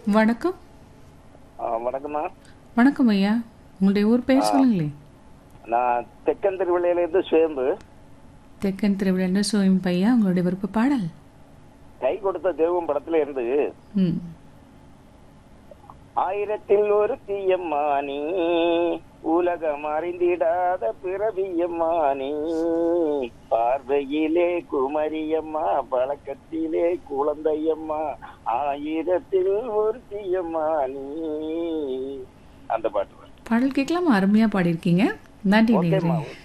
வணக்கம் ஆ, வணக்கம்மா வணக்கம் ஐயா உங்களுடைய ஊர் பெயர் சொல்லுங்களே நான் தெக்கன் திருவிழையிலேருந்து சுயம்பு தெக்கன் திருவிழா சோயம் பையா உங்களுடைய விருப்ப பாடல் கை கொடுத்த தெய்வம் படத்துல இருந்து ம் ஆயிரத்தில் ஒரு தீயம்மானி உலகம் அறிந்திடாத பிறவியம்மானி பார்வையிலே குமரியம்மா பழக்கத்திலே குழந்தையம்மா ஆயிரத்தில் ஒரு தீயம்மானி அந்த பாட்டு பாடல் கேட்கலாமா அருமையா பாடியிருக்கீங்க நன்றி நேயரே ஓகேம்மா